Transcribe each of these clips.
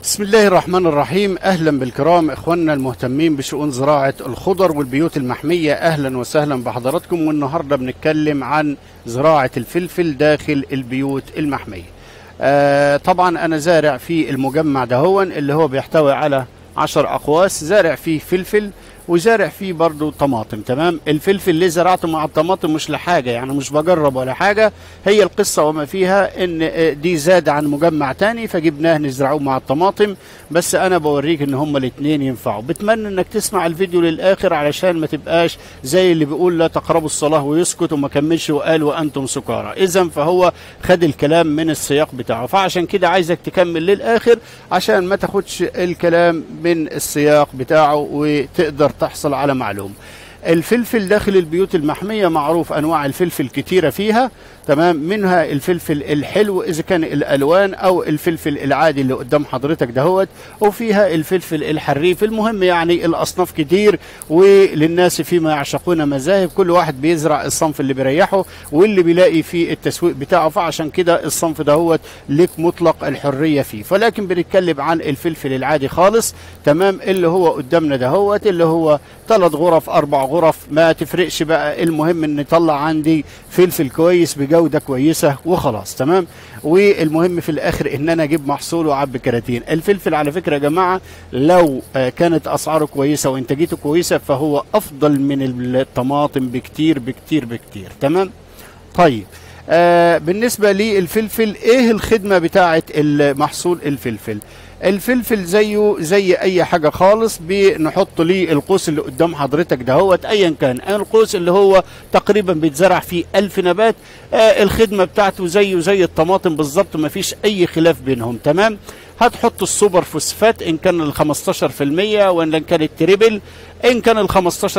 بسم الله الرحمن الرحيم اهلا بالكرام اخواننا المهتمين بشؤون زراعه الخضر والبيوت المحميه اهلا وسهلا بحضراتكم والنهارده بنتكلم عن زراعه الفلفل داخل البيوت المحميه. آه طبعا انا زارع في المجمع دهون اللي هو بيحتوي على عشر اقواس زارع فيه فلفل وزارع فيه برضو طماطم تمام الفلفل اللي زرعته مع الطماطم مش لحاجه يعني مش بجرب ولا حاجه هي القصه وما فيها ان دي زاد عن مجمع تاني فجبناه نزرعوه مع الطماطم بس انا بوريك ان هما الاثنين ينفعوا بتمنى انك تسمع الفيديو للاخر علشان ما تبقاش زي اللي بيقول لا تقربوا الصلاه ويسكت وما كملش وقال وانتم سكارى اذا فهو خد الكلام من السياق بتاعه فعشان كده عايزك تكمل للاخر عشان ما تاخدش الكلام من السياق بتاعه وتقدر تحصل على معلومه الفلفل داخل البيوت المحمية معروف أنواع الفلفل كتيرة فيها تمام منها الفلفل الحلو إذا كان الألوان أو الفلفل العادي اللي قدام حضرتك دهوت وفيها الفلفل الحريف المهم يعني الأصناف كتير وللناس فيما يعشقون مذاهب كل واحد بيزرع الصنف اللي بيريحه واللي بيلاقي فيه التسويق بتاعه فعشان كده الصنف دهوت لك مطلق الحرية فيه فلكن بنتكلم عن الفلفل العادي خالص تمام اللي هو قدامنا دهوت اللي هو ثلاث غرف أربع غرف ما تفرقش بقى المهم ان يطلع عندي فلفل كويس بجوده كويسه وخلاص تمام والمهم في الاخر ان انا اجيب محصول واعبي كراتين الفلفل على فكره يا جماعه لو كانت اسعاره كويسه وانتاجيته كويسه فهو افضل من الطماطم بكتير بكتير بكتير تمام طيب آه بالنسبه للفلفل ايه الخدمه بتاعه المحصول الفلفل الفلفل زيه زي اي حاجه خالص بنحط ليه القوس اللي قدام حضرتك دهوت ايا كان القوس اللي هو تقريبا بيتزرع فيه ألف نبات آه الخدمه بتاعته زيه زي الطماطم بالظبط ما فيش اي خلاف بينهم تمام هتحط السوبر فوسفات ان كان ال 15% وان كان التريبل ان كان ال 15%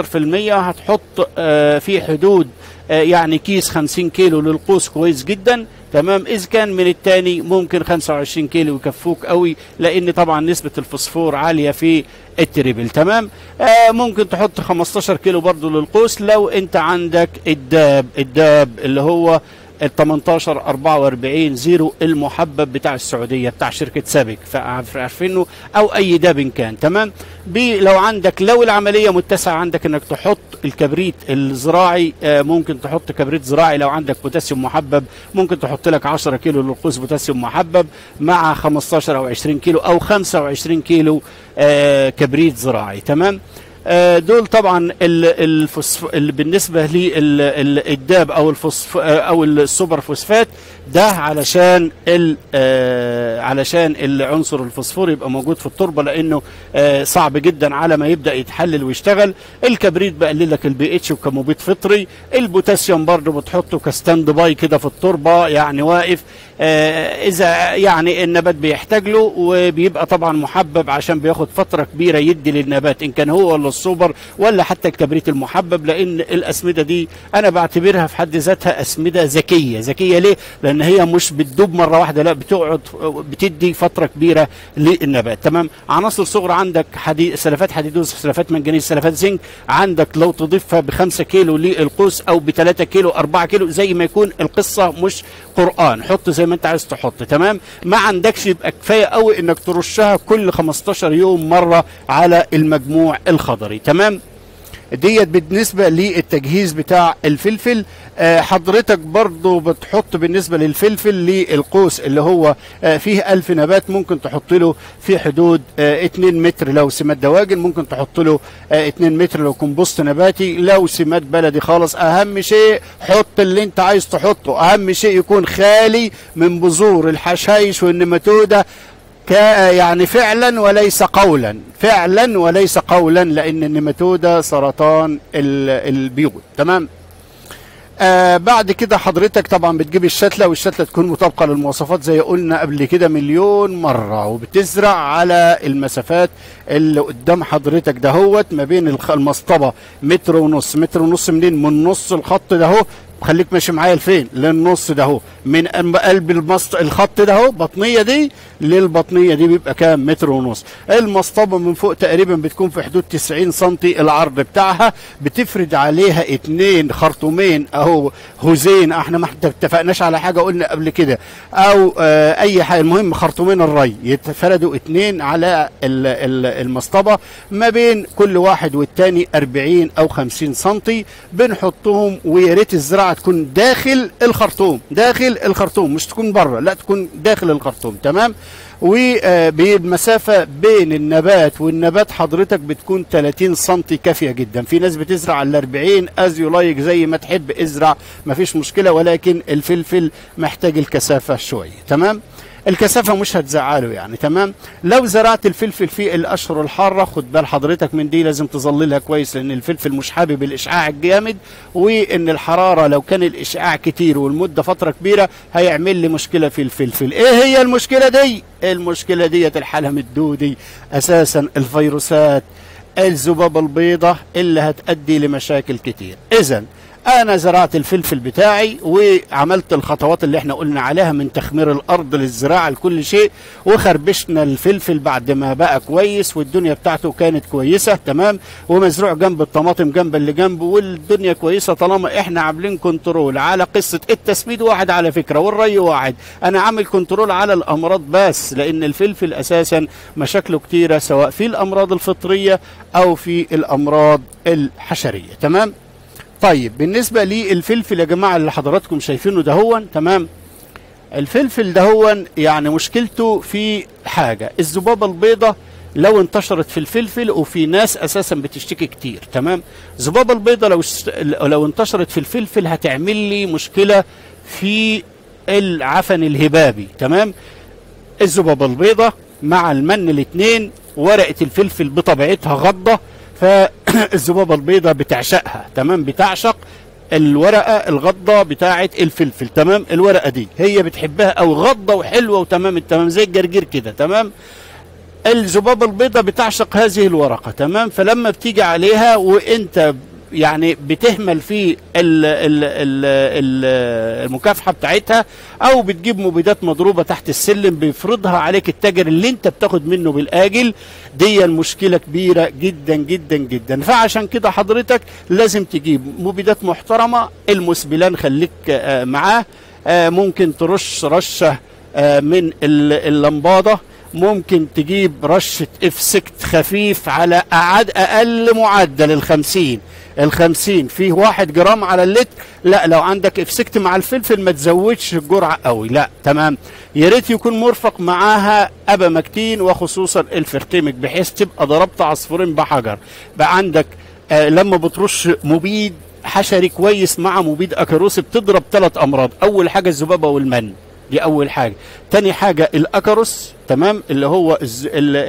هتحط آه في حدود آه يعني كيس 50 كيلو للقوس كويس جدا تمام اذا كان من الثاني ممكن 25 كيلو يكفوك قوي لان طبعا نسبه الفوسفور عاليه في التريبل تمام آه ممكن تحط 15 كيلو برضو للقوس لو انت عندك الداب الداب اللي هو ال 18 44 زيرو المحبب بتاع السعوديه بتاع شركه سابك فعارفينه او اي داب كان تمام بي لو عندك لو العمليه متسعه عندك انك تحط الكبريت الزراعي آه ممكن تحط كبريت زراعي لو عندك بوتاسيوم محبب ممكن تحط لك 10 كيلو للقوس بوتاسيوم محبب مع 15 او 20 كيلو او 25 كيلو آه كبريت زراعي تمام دول طبعا الفوسف... بالنسبه للداب او الفوسف... او السوبر فوسفات ده علشان ال... علشان العنصر الفوسفور يبقى موجود في التربه لانه صعب جدا على ما يبدا يتحلل ويشتغل الكبريت بقلل لك البي اتش وكمبيد فطري البوتاسيوم برضه بتحطه كستاند باي كده في التربه يعني واقف اذا يعني النبات بيحتاج له وبيبقى طبعا محبب عشان بياخد فتره كبيره يدي للنبات ان كان هو ولا السوبر ولا حتى الكبريت المحبب لان الاسمده دي انا بعتبرها في حد ذاتها اسمده ذكيه ذكيه ليه لان هي مش بتدوب مره واحده لا بتقعد بتدي فتره كبيره للنبات تمام عناصر صغرى عندك حديد سلفات حديدوز سلفات منجنيز سلفات زنك عندك لو تضيفها ب 5 كيلو للقوس او ب 3 كيلو 4 كيلو زي ما يكون القصه مش قران حط زي ما انت عايز تحط تمام ما عندكش يبقى كفايه قوي انك ترشها كل 15 يوم مره على المجموع الخضري تمام ديت بالنسبة للتجهيز بتاع الفلفل آه حضرتك برضو بتحط بالنسبة للفلفل للقوس اللي هو آه فيه ألف نبات ممكن تحط له في حدود آه 2 متر لو سماد دواجن ممكن تحط له آه 2 متر لو كومبوست نباتي لو سماد بلدي خالص أهم شيء حط اللي أنت عايز تحطه أهم شيء يكون خالي من بذور الحشائش والنماتودة يعني فعلا وليس قولا فعلا وليس قولا لان النماتوده سرطان البيوت تمام آه بعد كده حضرتك طبعا بتجيب الشتله والشتله تكون مطابقه للمواصفات زي قلنا قبل كده مليون مره وبتزرع على المسافات اللي قدام حضرتك دهوت ما بين المسطبه متر ونص متر ونص منين من نص الخط ده اهو خليك ماشي معايا لفين للنص ده اهو من أم- قلب المسط الخط ده اهو بطنيه دي للبطنيه دي بيبقى كام متر ونص المسطبه من فوق تقريبا بتكون في حدود 90 سم العرض بتاعها بتفرد عليها اتنين خرطومين اهو هوزين احنا ما اتفقناش على حاجه قلنا قبل كده او آه اي حاجه المهم خرطومين الري يتفردوا اتنين على ال- ال- المسطبه ما بين كل واحد والتاني 40 او 50 سم بنحطهم ويا ريت الزراعه تكون داخل الخرطوم داخل الخرطوم مش تكون بره لا تكون داخل الخرطوم تمام وبالمسافة بين النبات والنبات حضرتك بتكون 30 سم كافية جدا في ناس بتزرع ال 40 از يو لايك زي ما تحب ازرع مفيش مشكلة ولكن الفلفل محتاج الكثافة شوية تمام الكثافة مش هتزعله يعني تمام لو زرعت الفلفل في الأشهر الحارة خد بال حضرتك من دي لازم تظللها كويس لأن الفلفل مش حابب الإشعاع الجامد وإن الحرارة لو كان الإشعاع كتير والمدة فترة كبيرة هيعمل لي مشكلة في الفلفل إيه هي المشكلة دي؟ المشكلة ديت الحلم الدودي أساسا الفيروسات الذبابة البيضاء اللي هتؤدي لمشاكل كتير إذا انا زرعت الفلفل بتاعي وعملت الخطوات اللي احنا قلنا عليها من تخمير الارض للزراعه لكل شيء وخربشنا الفلفل بعد ما بقى كويس والدنيا بتاعته كانت كويسه تمام ومزروع جنب الطماطم جنب اللي جنبه والدنيا كويسه طالما احنا عاملين كنترول على قصه التسميد واحد على فكره والري واحد انا عامل كنترول على الامراض بس لان الفلفل اساسا مشاكله كتيره سواء في الامراض الفطريه او في الامراض الحشريه تمام طيب بالنسبه للفلفل يا جماعه اللي حضراتكم شايفينه دهون تمام الفلفل دهون يعني مشكلته في حاجه الذبابه البيضاء لو انتشرت في الفلفل وفي ناس اساسا بتشتكي كتير تمام الذبابه البيضاء لو است- لو انتشرت في الفلفل هتعمل لي مشكله في العفن الهبابي تمام الذبابه البيضاء مع المن الاثنين ورقه الفلفل بطبيعتها غضه فالذبابه البيضاء بتعشقها تمام بتعشق الورقه الغضه بتاعه الفلفل تمام الورقه دي هي بتحبها او غضه وحلوه وتمام التمام زي الجرجير كده تمام الذبابه البيضاء بتعشق هذه الورقه تمام فلما بتيجي عليها وانت يعني بتهمل في ال ال ال ال المكافحه بتاعتها او بتجيب مبيدات مضروبه تحت السلم بيفرضها عليك التاجر اللي انت بتاخد منه بالاجل دي المشكله كبيره جدا جدا جدا فعشان كده حضرتك لازم تجيب مبيدات محترمه المسبلان خليك آه، معاه آه، ممكن ترش رشه آه، من ال- اللمباده ممكن تجيب رشة افسكت خفيف على أعد أقل معدل الخمسين الخمسين فيه واحد جرام على اللتر لا لو عندك افسكت مع الفلفل ما تزودش الجرعة قوي لا تمام يا ريت يكون مرفق معاها أبامكتين وخصوصا الفرتيمك بحيث تبقى ضربت عصفورين بحجر بقى عندك آه لما بترش مبيد حشري كويس مع مبيد اكاروسي بتضرب ثلاث امراض اول حاجه الذبابه والمن دي اول حاجه تاني حاجه الاكاروس تمام اللي هو الز- ال-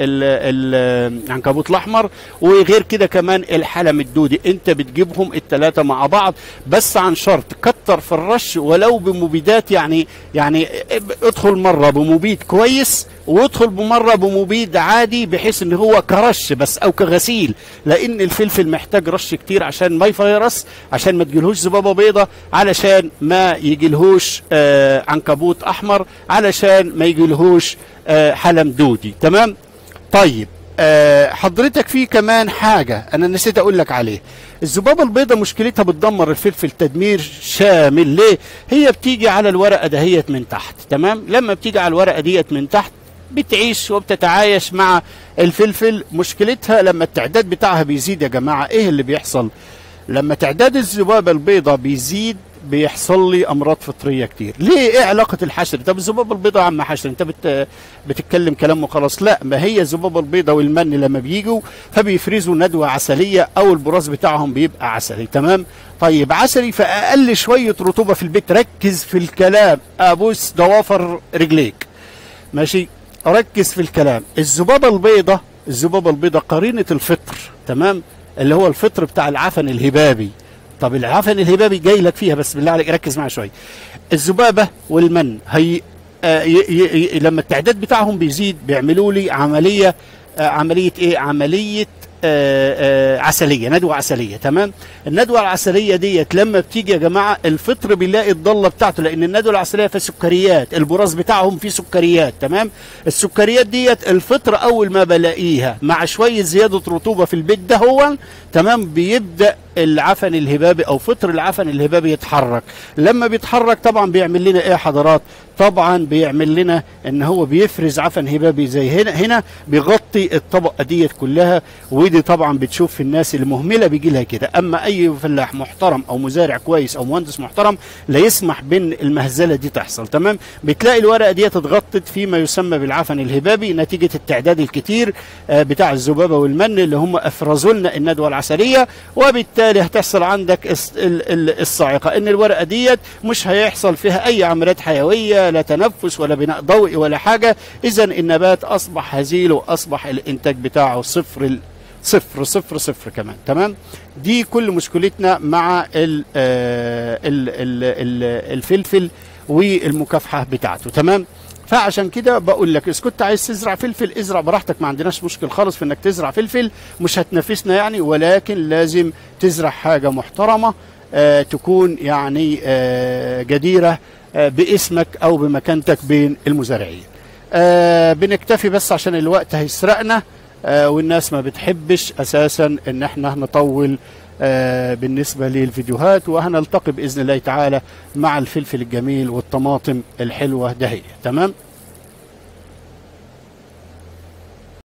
ال- ال- العنكبوت الاحمر وغير كده كمان الحلم الدودي انت بتجيبهم الثلاثه مع بعض بس عن شرط كتر في الرش ولو بمبيدات يعني يعني ادخل مره بمبيد كويس وادخل بمره بمبيد عادي بحيث ان هو كرش بس او كغسيل لان الفلفل محتاج رش كتير عشان ما يفيرس عشان ما تجيلهوش ذبابه بيضه علشان ما يجيلهوش آه عنكبوت احمر علشان ما يجيلهوش آه حلم دودي تمام طيب آه حضرتك في كمان حاجة أنا نسيت أقول لك عليه الذبابة البيضاء مشكلتها بتدمر الفلفل تدمير شامل ليه؟ هي بتيجي على الورقة دهيت من تحت تمام؟ لما بتيجي على الورقة ديت من تحت بتعيش وبتتعايش مع الفلفل مشكلتها لما التعداد بتاعها بيزيد يا جماعة إيه اللي بيحصل؟ لما تعداد الذبابة البيضاء بيزيد بيحصل لي امراض فطريه كتير ليه ايه علاقه الحشر طب الذبابه البيضاء يا عم حشر انت بت... بتتكلم كلام وخلاص لا ما هي الذبابه البيضاء والمن لما بيجوا فبيفرزوا ندوه عسليه او البراز بتاعهم بيبقى عسلي تمام طيب عسلي فاقل شويه رطوبه في البيت ركز في الكلام ابوس ضوافر رجليك ماشي ركز في الكلام الذبابه البيضاء الذبابه البيضاء قرينه الفطر تمام اللي هو الفطر بتاع العفن الهبابي طب العفن الهبابي جاي لك فيها بس بالله عليك ركز معايا شويه الذبابه والمن هي آه ي ي ي لما التعداد بتاعهم بيزيد بيعملوا لي عمليه آه عمليه ايه عمليه آه، آه، عسليه ندوه عسليه تمام الندوه العسليه ديت لما بتيجي يا جماعه الفطر بيلاقي الضله بتاعته لان الندوه العسليه فيها سكريات البراز بتاعهم فيه سكريات تمام السكريات ديت الفطر اول ما بلاقيها مع شويه زياده رطوبه في البيت ده هو تمام بيبدا العفن الهبابي او فطر العفن الهبابي يتحرك لما بيتحرك طبعا بيعمل لنا ايه يا حضرات طبعا بيعمل لنا ان هو بيفرز عفن هبابي زي هنا هنا بيغطي الطبقه ديت كلها ودي طبعا بتشوف في الناس المهمله بيجي لها كده اما اي فلاح محترم او مزارع كويس او مهندس محترم لا يسمح بان المهزله دي تحصل تمام بتلاقي الورقه ديت اتغطت فيما يسمى بالعفن الهبابي نتيجه التعداد الكتير آه، بتاع الذبابه والمن اللي هم افرزوا لنا الندوه العسليه وبالتالي هتحصل عندك الس- ال- ال- الصاعقه ان الورقه ديت مش هيحصل فيها اي عمليات حيويه لا تنفس ولا بناء ضوئي ولا حاجه اذا النبات اصبح هزيل واصبح الانتاج بتاعه صفر ال- صفر صفر صفر كمان تمام دي كل مشكلتنا مع ال آه، ال ال ال الفلفل والمكافحه بتاعته تمام فعشان كده بقول لك اذا كنت عايز تزرع فلفل ازرع براحتك ما عندناش مشكل خالص في انك تزرع فلفل مش هتنافسنا يعني ولكن لازم تزرع حاجه محترمه آه تكون يعني آه جديره آه باسمك او بمكانتك بين المزارعين آه بنكتفي بس عشان الوقت هيسرقنا آه والناس ما بتحبش اساسا ان احنا نطول آه بالنسبة للفيديوهات وهنلتقي بإذن الله تعالى مع الفلفل الجميل والطماطم الحلوة دهية تمام